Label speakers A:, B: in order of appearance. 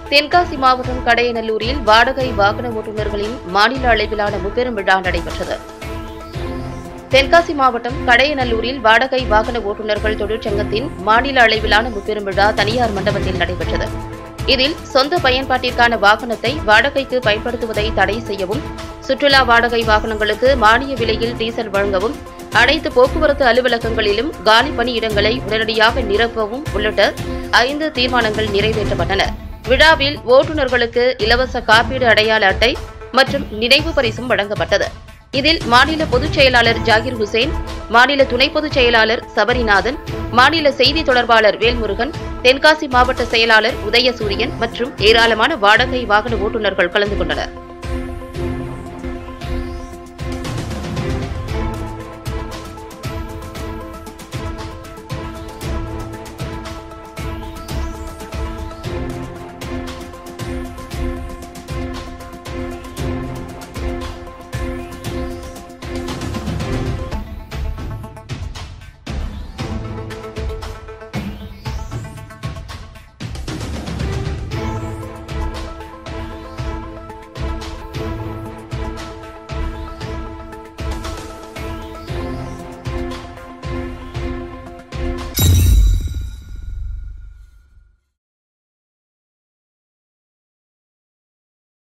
A: தென்காசி மாவட்டம் கடையநல்லூரில் வாடகை வாகன ஓட்டுநர்களின் மாநில அளவிலான முப்பெரும் விழா நடைபெற்றது தென்காசி மாவட்டம் கடையநல்லூரில் வாடகை வாகன ஓட்டுநர்கள் தொழிற்சங்கத்தின் மாநில அளவிலான முப்பெரும் விழா தனியார் மண்டபத்தில் நடைபெற்றது இதில் சொந்த பயன்பாட்டிற்கான வாகனத்தை வாடகைக்கு பயன்படுத்துவதை தடை செய்யவும் சுற்றுலா வாடகை வாகனங்களுக்கு மானிய விலையில் டீசல் வழங்கவும் அனைத்து போக்குவரத்து அலுவலகங்களிலும் காலி பணியிடங்களை உடனடியாக நிரப்பவும் உள்ளிட்ட ஐந்து தீர்மானங்கள் நிறைவேற்றப்பட்டன விழாவில் ஓட்டுநர்களுக்கு இலவச காப்பீடு அடையாள அட்டை மற்றும் நினைவு பரிசும் வழங்கப்பட்டது இதில் மாநில பொதுச் செயலாளர் ஜாகிர் ஹுசேன் மாநில துணை பொதுச் செயலாளர் சபரிநாதன் மாநில செய்தி தொடர்பாளர் வேல்முருகன் தென்காசி மாவட்ட செயலாளர் உதயசூரியன் மற்றும் ஏராளமான வாடகை வாகன ஓட்டுநர்கள் கலந்து கொண்டனர்